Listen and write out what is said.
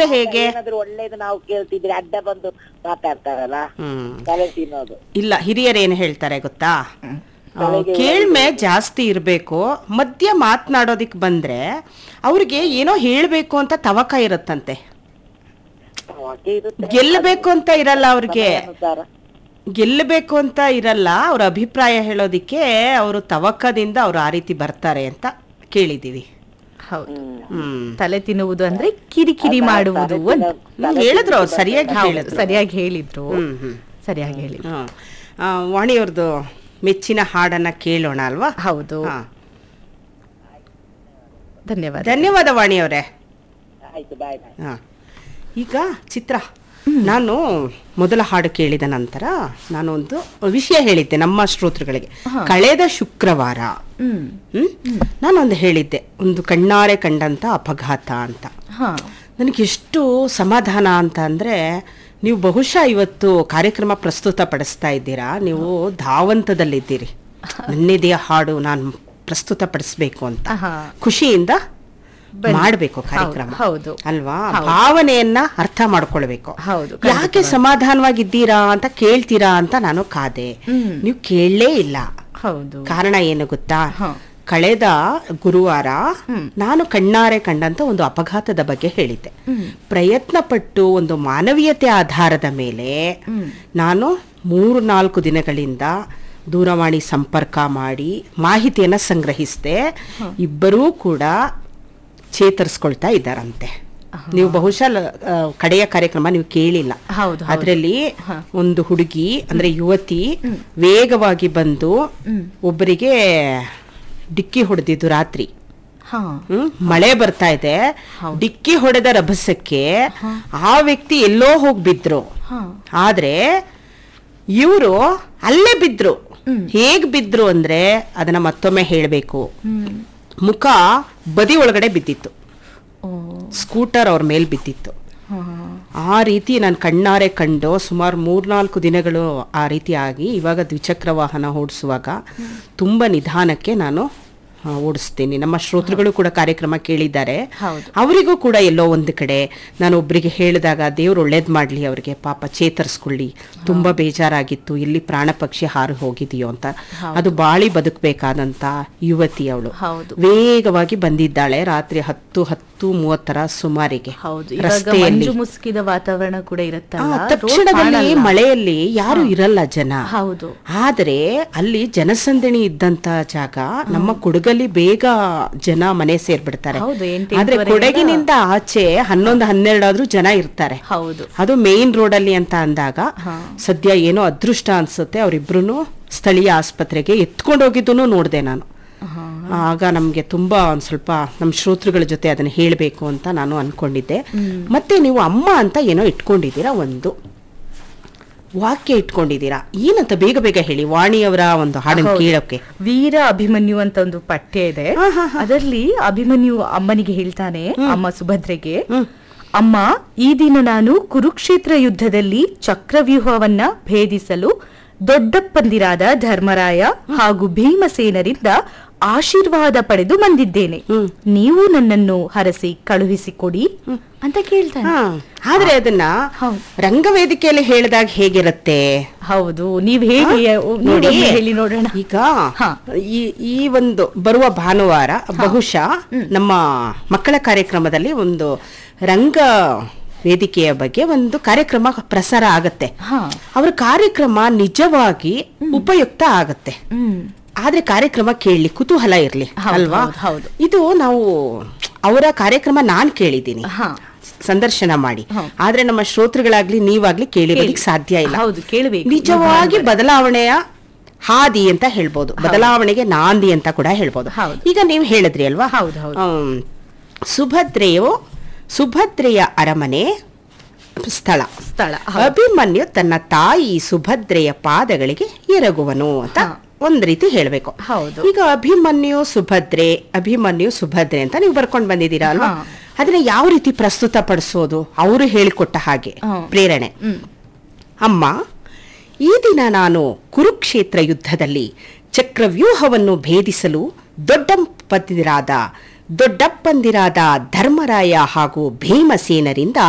ಇದ್ರೆ ಹೇಗೆ ಏನಾದ್ರು ಒಳ್ಳೇದು ನಾವು ಕೇಳ್ತಿದ್ರೆ ಅಡ್ಡ ಬಂದು ಮಾತಾಡ್ತಾರಲ್ಲ ಹ್ಮ್ ತಲೆ ತಿನ್ನೋದು ಇಲ್ಲ ಹಿರಿಯರು ಏನು ಹೇಳ್ತಾರೆ ಗೊತ್ತಾ ಆ, ಕೇಳ್ಮೆ ಜಾಸ್ತಿ ಇರಬೇಕು ಮಧ್ಯ ಮಾತನಾಡೋದಿಕ್ ಬಂದ್ರೆ ಅವ್ರಿಗೆ ಏನೋ ಹೇಳ್ಬೇಕು ಅಂತ ತವಕ ಇರುತ್ತಂತೆ ಅವಾಗೆ ಇರುತ್ತೆ ಗೆಲ್ಲಬೇಕು ಅಂತ ಇರಲ್ಲ ಅವ್ರಿಗೆ ಅನುಸಾರ ಗೆಲ್ಲಬೇಕು ಅಂತ ಇರಲ್ಲ ಅವ್ರ ಅಭಿಪ್ರಾಯ ಹೇಳೋದಿಕ್ಕೆ ಅವರು ತವಕದಿಂದ ಅವ್ರು ಆ ರೀತಿ ಬರ್ತಾರೆ ಅಂತ ಕೇಳಿದೀವಿ ಹೌದು ಹ್ಮ್ ತಲೆ ತಿನ್ನುವುದು ಅಂದ್ರೆ ಕಿರಿಕಿರಿ ಮಾಡುವುದು ಅಂತ ಹ್ಮ್, ಹೇಳಿದ್ರು ಅವ್ರು ಸರಿಯಾಗಿ ಹೌದು, ಹೇಳಿದ್ರು ಸರಿಯಾಗಿ ಹೇಳಿದ್ರು ಹ್ಮ್ ಹ್ಮ್ ಸರಿಯಾಗಿ ಹೇಳಿದ್ರು ಹ್ಮ್. ಆ, ವಾಣಿಯವ್ರದ್ದು ಮೆಚ್ಚಿನ ಹಾಡನ್ನ ಕೇಳೋಣ ಅಲ್ವಾ ಹೌದು ಹಾ. ಧನ್ಯವಾದ ಧನ್ಯವಾದ ವಾಣಿಯವರೇ ಆಯ್ತು ಬಾಯ್ ಬಾಯ್ ಹಾ. ಈಗ ಚಿತ್ರ ನಾನು ಮೊದಲ ಹಾಡು ಕೇಳಿದ ನಂತರ ನಾನು ಒಂದು ವಿಷಯ ಹೇಳಿದ್ದೆ ನಮ್ಮ ಶ್ರೋತೃಗಳಿಗೆ ಕಳೆದ ಶುಕ್ರವಾರ ಹ್ಮ್ ಹ್ಮ್ ನಾನೊಂದು ಹೇಳಿದ್ದೆ ಒಂದು ಕಣ್ಣಾರೆ ಕಂಡಂತ ಅಪಘಾತ ಅಂತ ಹಾ ನನಗೆ ಎಷ್ಟು ಸಮಾಧಾನ ಅಂತ ಅಂದ್ರೆ ನೀವು ಬಹುಶಃ ಇವತ್ತು ಕಾರ್ಯಕ್ರಮ ಪ್ರಸ್ತುತ ಪಡಿಸ್ತಾ ಇದ್ದೀರಾ ನೀವು ಧಾವಂತದಲ್ಲಿದ್ದೀರಿ ನನ್ನಿದೆಯ ಹಾಡು ನಾನು ಪ್ರಸ್ತುತ ಪಡಿಸ್ಬೇಕು ಅಂತ ಆಹಾ. ಖುಷಿಯಿಂದ ಬನ್ನಿ. ಮಾಡಬೇಕು ಕಾರ್ಯಕ್ರಮ ಹೌದು. ಅಲ್ವಾ ಹೌದು. ಭಾವನೆಯನ್ನ ಅರ್ಥ ಮಾಡ್ಕೊಳ್ಬೇಕು ಹೌದು, ಯಾಕೆ ಸಮಾಧಾನವಾಗಿದ್ದೀರಾ ಅಂತ ಕೇಳ್ತೀರಾ ಅಂತ ನಾನು ಕಾದೆ ಹ್ಮ್. ನೀವು ಕೇಳಲೇ ಇಲ್ಲ ಹೌದು ಕಾರಣ ಏನು ಗೊತ್ತಾ ಹ. ಕಳೆದ ಗುರುವಾರ ಹ್ಮ್. ನಾನು ಕಣ್ಣಾರೆ ಕಂಡಂತ ಒಂದು ಅಪಘಾತದ ಬಗ್ಗೆ ಹೇಳಿದ್ದೆ ಹ್ಮ್. ಪ್ರಯತ್ನ ಪಟ್ಟು ಒಂದು ಮಾನವೀಯತೆ ಆಧಾರದ ಮೇಲೆ ಹ್ಮ್. ನಾನು ಮೂರು ನಾಲ್ಕು ದಿನಗಳಿಂದ ದೂರವಾಣಿ ಸಂಪರ್ಕ ಮಾಡಿ ಮಾಹಿತಿಯನ್ನ ಸಂಗ್ರಹಿಸಿದೆ ಇಬ್ಬರೂ ಕೂಡ ಚೇತರಿಸ್ಕೊಳ್ತಾ ಇದ್ದಾರಂತೆ ನೀವು ಬಹುಶಃ ಲ- ಆ, ಕಡೆಯ ಕಾರ್ಯಕ್ರಮ ನೀವು ಕೇಳಿಲ್ಲ ಹೌದು, ಹೌದು. ಅದರಲ್ಲಿ ಹ. ಒಂದು ಹುಡುಗಿ ಅಂದ್ರೆ ಯುವತಿ ವೇಗವಾಗಿ ಬಂದು ಹ್ಮ್. ಒಬ್ಬರಿಗೆ ಡಿಕ್ಕಿ ಹೊಡೆದಿದ್ದು ರಾತ್ರಿ ಹಾ ಹ್ಮ್ ಮಳೆ ಬರ್ತಾ ಇದೆ ಡಿಕ್ಕಿ ಹೊಡೆದ ರಭಸಕ್ಕೆ ಆ ವ್ಯಕ್ತಿ ಎಲ್ಲೋ ಹೋಗಿ ಬಿದ್ರು ಹಾ ಆದ್ರೆ ಇವರು ಅಲ್ಲೇ ಬಿದ್ರು ಹೇಗ್ ಬಿದ್ರು ಅಂದ್ರೆ ಅದನ್ನ ಮತ್ತೊಮ್ಮೆ ಹೇಳ್ಬೇಕು ಹ್ಮ್ ಮುಖ ಬದಿ ಒಳಗಡೆ ಬಿದ್ದಿತ್ತು ಓ ಸ್ಕೂಟರ್ ಅವ್ರ ಮೇಲ್ ಬಿದ್ದಿತ್ತು ಹಾ ಆ ರೀತಿ ನಾನು ಕಣ್ಣಾರೆ ಕಂಡು ಸುಮಾರು ಮೂರ್ನಾಲ್ಕು ದಿನಗಳು ಆ ರೀತಿ ಆಗಿ ಇವಾಗ ದ್ವಿಚಕ್ರ ವಾಹನ ಓಡಿಸುವಾಗ ತುಂಬ ನಿಧಾನಕ್ಕೆ ನಾನು ಆ, ಓಡಿಸ್ತೀನಿ ನಮ್ಮ ಶ್ರೋತೃಗಳು ಕೂಡ ಕಾರ್ಯಕ್ರಮ ಕೇಳಿದ್ದಾರೆ ಹೌದು. ಅವರಿಗೂ ಕೂಡ ಎಲ್ಲೋ ಒಂದು ಕಡೆ ನಾನು ಒಬ್ಬರಿಗೆ ಹೇಳಿದಾಗ ದೇವ್ರು ಒಳ್ಳೇದ್ ಮಾಡ್ಲಿ ಅವರಿಗೆ ಪಾಪ ಚೇತರಿಸ್ಕೊಳ್ಳಿ ತುಂಬಾ ಬೇಜಾರಾಗಿತ್ತು ಎಲ್ಲಿ ಪ್ರಾಣ ಪಕ್ಷಿ ಹಾರಿ ಹೋಗಿದೆಯೋ ಅಂತ ಅದು ಬಾಳಿ ಬದುಕಬೇಕಾದಂತ ಯುವತಿ ಅವಳು ಹೌದು. ವೇಗವಾಗಿ ಬಂದಿದ್ದಾಳೆ ರಾತ್ರಿ ಹತ್ತು ಹತ್ತು ಮೂವತ್ತರ ಸುಮಾರಿಗೆ ಹೌದು ಇವಾಗ ರಸ್ತೆಯಲ್ಲಿ ಮಂಜು ಮುಸುಕಿದ ವಾತಾವರಣ ಕೂಡ ಆ, ಇರುತ್ತಲ್ಲ road ತಕ್ಷಣದಲ್ಲಿ ಕಾಣಲ್ಲ. ಮಳೆಯಲ್ಲಿ ಯಾರು ಇರಲ್ಲ ಜನ ಹೌದು ಆದರೆ ಅಲ್ಲಿ ಜನಸಂದಣಿ ಇದ್ದಂತ ಜಾಗ ನಮ್ಮ ಕೊಡಗಲ್ಲಿ ಬೇಗ ಜನ ಮನೆ ಸೇರ್ಬಿಡ್ತಾರೆ ಹೌದು, ಎಂಟು, ಆದ್ರೆ ಎಂಟೂವರೆಯಿಂದ- ಕೊಡಗಿನಿಂದ ಆಚೆ ಹನ್ನೊಂದು ಹನ್ನೆರಡಾದ್ರೂ ಜನ ಇರ್ತಾರೆ ಹೌದು ಅದು ಮೇನ್ ರೋಡ್ ಅಲ್ಲಿ ಅಂತ ಅಂದಾಗ ಹಾ. ಸದ್ಯ ಏನೋ ಅದೃಷ್ಟ ಅನ್ಸುತ್ತೆ ಅವರಿಬ್ರು ಸ್ಥಳೀಯ ಆಸ್ಪತ್ರೆಗೆ ಎತ್ಕೊಂಡು ಹೋಗಿದ್ದು ನೋಡಿದೆ ನಾನು ಹಾ. ಆಗ ನಮ್ಗೆ ತುಂಬಾ ಒಂದ್ ಸ್ವಲ್ಪ ನಮ್ಮ ಶ್ರೋತೃಗಳ ಜೊತೆ ಅದನ್ನ ಹೇಳಬೇಕು ಅಂತ ನಾನು ಅನ್ಕೊಂಡಿದ್ದೆ ಮತ್ತೆ ನೀವು ಅಮ್ಮ ಅಂತ ಏನೋ ಇಟ್ಕೊಂಡಿದ್ದೀರಾ ಒಂದು ವಾಕ್ಯ ಇಟ್ಕೊಂಡಿದ್ದೀರಾ ಏನಂತ ಬೇಗ ಬೇಗ ಹೇಳಿ ವಾಣಿಯವರ ಒಂದು ಹಾಡನ್ನು ಹೌದು. ಕೇಳೋಕೆ ವೀರ ಅಭಿಮನ್ಯು ಅಂತ ಒಂದು ಪಠ್ಯ ಇದೆ ಹಾ, ಹಾ, ಹಾ. ಅದರಲ್ಲಿ ಅಭಿಮನ್ಯು ಅಮ್ಮನಿಗೆ ಹೇಳ್ತಾನೆ ಅಮ್ಮ ಸುಭದ್ರೆಗೆ ಹ್ಮ್. ಅಮ್ಮ ಈ ದಿನ ನಾನು ಕುರುಕ್ಷೇತ್ರ ಯುದ್ಧದಲ್ಲಿ ಚಕ್ರವ್ಯೂಹವನ್ನ ಭೇದಿಸಲು ದೊಡ್ಡಪ್ಪಂದಿರಾದ ಧರ್ಮರಾಯ ಹಾಗೂ ಭೀಮಸೇನರಿಂದ ಆಶೀರ್ವಾದ ಪಡೆದು ಬಂದಿದ್ದೇನೆ ಹ್ಮ್. ನೀವು ನನ್ನನ್ನು ಹರಸಿ ಕಳುಹಿಸಿಕೊಡಿ ಅಂತ ಕೇಳ್ತಾನೆ ಹಾ. ಆದ್ರೆ ಅದನ್ನ ಹೌದು. ರಂಗವೇದಿಕೆಯಲ್ಲಿ ಹೇಳಿದಾಗ ಹೇಗಿರುತ್ತೆ ಹೌದು ನೀವ್ ಹೇಳಿ ನೋಡಿ ನೀವೊಮ್ಮೆ ಹೇಳಿ ನೋಡೋಣ ಈಗ ಹಾ. ಈ ಈ ಒಂದು ಬರುವ ಭಾನುವಾರ ಬಹುಶಃ ನಮ್ಮ ಮಕ್ಕಳ ಕಾರ್ಯಕ್ರಮದಲ್ಲಿ ಒಂದು ರಂಗ ವೇದಿಕೆಯ ಬಗ್ಗೆ ಒಂದು ಕಾರ್ಯಕ್ರಮ ಪ್ರಸಾರ ಆಗತ್ತೆ ಹಾ ಅವ್ರ ಕಾರ್ಯಕ್ರಮ ನಿಜವಾಗಿ ಉಪಯುಕ್ತ ಆಗತ್ತೆ ಹ್ಮ್ ಆದ್ರೆ ಕಾರ್ಯಕ್ರಮ ಕೇಳಲಿ ಕುತೂಹಲ ಇರ್ಲಿ ಹೌದು, ಅಲ್ವಾ ಹೌದು, ಹೌದು. ಇದು ನಾವು ಅವರ ಕಾರ್ಯಕ್ರಮ ನಾನ್ ಕೇಳಿದ್ದೀನಿ ಹಾ ಸಂದರ್ಶನ ಮಾಡಿ ಹೌದು. ಆದ್ರೆ ನಮ್ಮ ಶ್ರೋತೃಗಳಾಗ್ಲಿ ನೀವಾಗ್ಲಿ ಕೇಳಿರೋದಕ್ಕೆ ಸಾಧ್ಯ ಇಲ್ಲ ಹೌದು ಕೇಳಬೇಕು ನಿಜವಾಗಿ ಬದಲಾವಣೆಯ ಹಾದಿ ಅಂತ ಹೇಳ್ಬೋದು ಬದಲಾವಣೆಗೆ ನಾಂದಿ ಅಂತ ಕೂಡ ಹೇಳ್ಬೋದು ಹೌದು. ಈಗ ನೀವು ಹೇಳಿದ್ರಿ ಅಲ್ವಾ ಹೌದು, ಹೌದು. ಆಮ್, ಸುಭದ್ರೆಯು ಸುಭದ್ರೆಯ ಅರಮನೆ ಸ್ಥಳ ಸ್ಥಳ ಅಭಿಮನ್ಯು ತನ್ನ ತಾಯಿ ಸುಭದ್ರೆಯ ಪಾದಗಳಿಗೆ ಎರಗುವನು ಅಂತ ಹಾ. ಒಂದ್ ರೀತಿ ಹೇಳ್ಬೇಕು ಹೌದು. ಈಗ ಅಭಿಮನ್ಯು ಸುಭದ್ರೆ ಅಭಿಮನ್ಯು ಸುಭದ್ರೆ ಅಂತ ನೀವು ಬರ್ಕೊಂಡ್ ಬಂದಿದ್ದೀರಾ ಅಲ್ವಾ ಹಾ. ಅದನ್ನ ಯಾವ ರೀತಿ ಪ್ರಸ್ತುತ ಪಡಿಸೋದು ಅವರು ಹೇಳಿಕೊಟ್ಟ ಹಾಗೆ ಹಾ. ಪ್ರೇರಣೆ ಹ್ಮ್ ಅಮ್ಮ ಈ ದಿನ ನಾನು ಕುರುಕ್ಷೇತ್ರ ಯುದ್ಧದಲ್ಲಿ ಚಕ್ರವ್ಯೂಹವನ್ನು ಭೇದಿಸಲು ದೊಡ್ಡಪ್ಪಂದಿರಾದ ದೊಡ್ಡಪ್ಪಂದಿರಾದ ಧರ್ಮರಾಯ ಹಾಗೂ ಭೀಮಸೇನರಿಂದ